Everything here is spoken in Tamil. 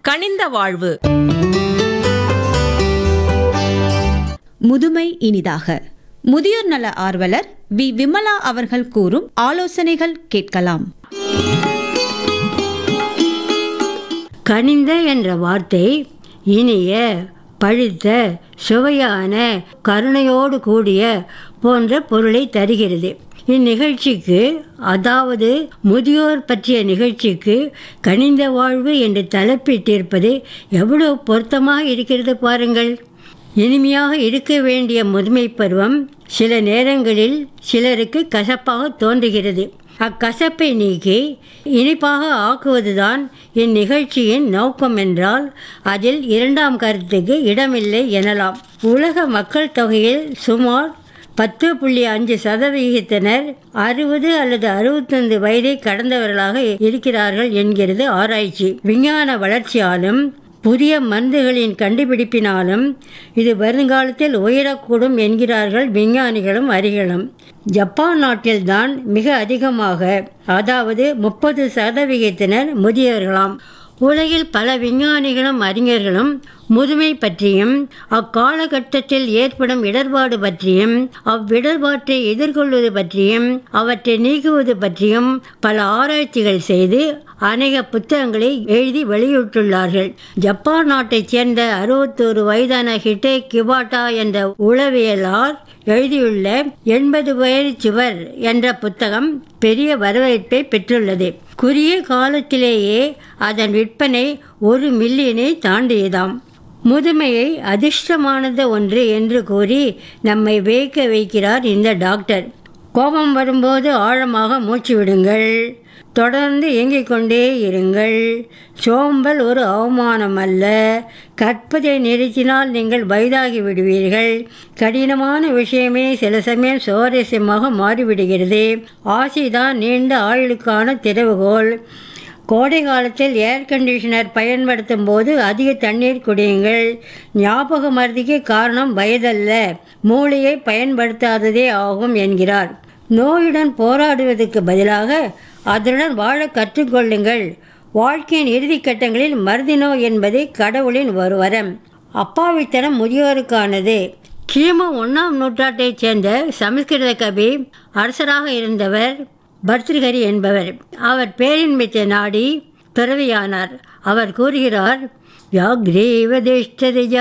கனிந்த வாழ்வு முதுமை இனிதாக முதியோர் நல ஆர்வலர் வி விமலா அவர்கள் கூறும் ஆலோசனைகள் கேட்கலாம் கனிந்த என்ற வார்த்தை இனிய பழுத்த சுவையான கருணையோடு கூடிய போன்ற பொருளை தருகிறது இந்நிகழ்ச்சிக்கு அதாவது முதியோர் பற்றிய நிகழ்ச்சிக்கு கனிந்த வாழ்வு என்று தலைப்பிட்டிருப்பது எவ்வளவு பொருத்தமாக இருக்கிறது பாருங்கள் இனிமையாக இருக்க வேண்டிய முதுமை பருவம் சில நேரங்களில் சிலருக்கு கசப்பாக தோன்றுகிறது அக்கசப்பை நீக்கி இனிப்பாக ஆக்குவதுதான் இந்நிகழ்ச்சியின் நோக்கம் என்றால் அதில் இரண்டாம் கருத்துக்கு இடமில்லை எனலாம் உலக மக்கள் தொகையில் சுமார் பத்து புள்ளி அஞ்சு சதவிகிதத்தினர் அறுபது அல்லது அறுபத்தைந்து வயதை கடந்தவர்களாக இருக்கிறார்கள் என்கிறது ஆராய்ச்சி விஞ்ஞான வளர்ச்சியாலும் புதிய மருந்துகளின் கண்டுபிடிப்பினாலும் இது வருங்காலத்தில் உயரக்கூடும் என்கிறார்கள் விஞ்ஞானிகளும் அறிகளும் ஜப்பான் நாட்டில்தான் மிக அதிகமாக அதாவது முப்பது சதவிகிதத்தினர் முதியவர்களாம் உலகில் பல விஞ்ஞானிகளும் அறிஞர்களும் முதுமை பற்றியும் அக்காலகட்டத்தில் ஏற்படும் இடர்பாடு பற்றியும் அவ்விடர்பாட்டை எதிர்கொள்வது பற்றியும் அவற்றை நீக்குவது பற்றியும் பல ஆராய்ச்சிகள் செய்து அநேக புத்தகங்களை எழுதி வெளியிட்டுள்ளார்கள் ஜப்பான் நாட்டைச் சேர்ந்த அறுபத்தோரு வயதான ஹிட்டே கிபாட்டா என்ற உளவியலார் எழுதியுள்ள எண்பது வயது சுவர் என்ற புத்தகம் பெரிய வரவேற்பை பெற்றுள்ளது குறுகிய காலத்திலேயே அதன் விற்பனை ஒரு மில்லியனை தாண்டியதாம் முதுமையை அதிர்ஷ்டமானது ஒன்று என்று கூறி நம்மை வியக்க வைக்கிறார் இந்த டாக்டர் கோபம் வரும்போது ஆழமாக மூச்சு விடுங்கள் தொடர்ந்து இயங்கிக் கொண்டே இருங்கள் சோம்பல் ஒரு அவமானம் அல்ல கற்பதை நிறுத்தினால் நீங்கள் வயதாகி விடுவீர்கள் கடினமான விஷயமே சில சமயம் சுவாரஸ்யமாக மாறிவிடுகிறது ஆசைதான் நீண்ட ஆயுளுக்கான திறவுகோல் கோடை காலத்தில் ஏர் கண்டிஷனர் பயன்படுத்தும் போது அதிக தண்ணீர் குடியுங்கள் ஞாபக மருதிக்கு காரணம் வயதல்ல மூளையை பயன்படுத்தாததே ஆகும் என்கிறார் நோயுடன் போராடுவதற்கு பதிலாக அதனுடன் வாழ கற்றுக்கொள்ளுங்கள் வாழ்க்கையின் இறுதி கட்டங்களில் மருதி நோய் என்பது கடவுளின் ஒரு வரம் அப்பாவித்தனம் முதியோருக்கானது கிமு ஒன்றாம் நூற்றாட்டைச் சேர்ந்த சமஸ்கிருத கவி அரசராக இருந்தவர் பர்திருஹரி என்பவர் அவர் பேரின்மித்த நாடி பிறவியானார் அவர் கூறுகிறார் வியாக்ரேவ